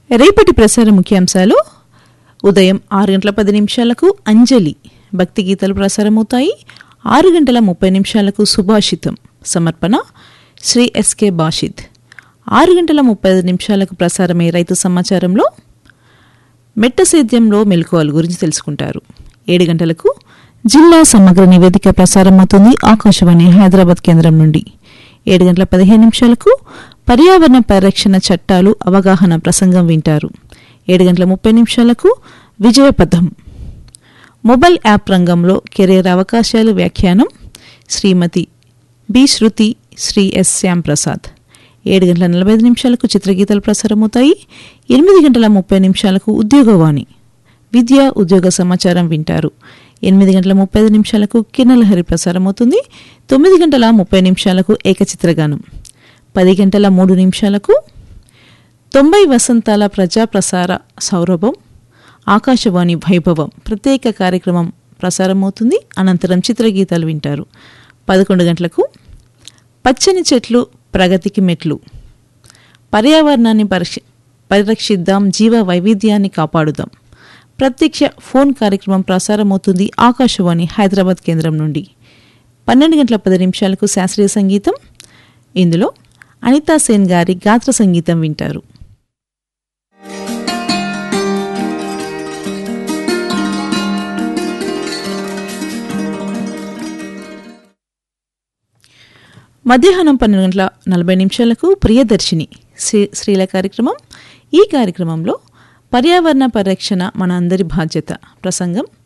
రేపటి ప్రసార ముఖ్యాంశాలు ఉదయం ఆరు గంటల పది నిమిషాలకు అంజలి భక్తి గీతాలు ప్రసారమవుతాయి ఆరు గంటల ముప్పై నిమిషాలకు సుభాషితం సమర్పణ శ్రీ ఎస్కే బాషిద్ ఆరు గంటల ముప్పై ఐదు నిమిషాలకు ప్రసారమయ్యే రైతు సమాచారంలో మెట్ట సేద్యంలో మెలకువల గురించి తెలుసుకుంటారు ఏడు గంటలకు జిల్లా సమగ్ర నివేదిక ప్రసారమవుతుంది ఆకాశవాణి హైదరాబాద్ కేంద్రం నుండి ఏడు గంటల పదిహేను నిమిషాలకు పర్యావరణ పరిరక్షణ చట్టాలు అవగాహన ప్రసంగం వింటారు ఏడు గంటల ముప్పై నిమిషాలకు విజయపథం మొబైల్ యాప్ రంగంలో కెరీర్ అవకాశాలు వ్యాఖ్యానం శ్రీమతి బి శృతి శ్రీ ఎస్ శ్యాంప్రసాద్ ఏడు గంటల నలభై ఐదు నిమిషాలకు చిత్రగీతాలు ప్రసారమవుతాయి ఎనిమిది గంటల ముప్పై నిమిషాలకు ఉద్యోగవాణి విద్య ఉద్యోగ సమాచారం వింటారు ఎనిమిది గంటల ముప్పై ఐదు నిమిషాలకు కిన్నెలహరి ప్రసారమవుతుంది తొమ్మిది గంటల ముప్పై నిమిషాలకు ఏకచిత్రగానం పది గంటల మూడు నిమిషాలకు తొంభై వసంతాల ప్రజా ప్రసార సౌరభం ఆకాశవాణి వైభవం ప్రత్యేక కార్యక్రమం ప్రసారమవుతుంది అనంతరం చిత్రగీతాలు వింటారు పదకొండు గంటలకు పచ్చని చెట్లు ప్రగతికి మెట్లు పర్యావరణాన్ని పరిరక్ష పరిరక్షిద్దాం జీవ వైవిధ్యాన్ని కాపాడుదాం ప్రత్యక్ష ఫోన్ కార్యక్రమం ప్రసారమవుతుంది ఆకాశవాణి హైదరాబాద్ కేంద్రం నుండి పన్నెండు గంటల పది నిమిషాలకు శాస్త్రీయ సంగీతం ఇందులో అనితా సేన్ గారి గాత్ర సంగీతం వింటారు మధ్యాహ్నం పన్నెండు గంటల నలభై నిమిషాలకు ప్రియదర్శిని శ్రీ స్త్రీల కార్యక్రమం ఈ కార్యక్రమంలో పర్యావరణ పరిరక్షణ మన అందరి బాధ్యత ప్రసంగం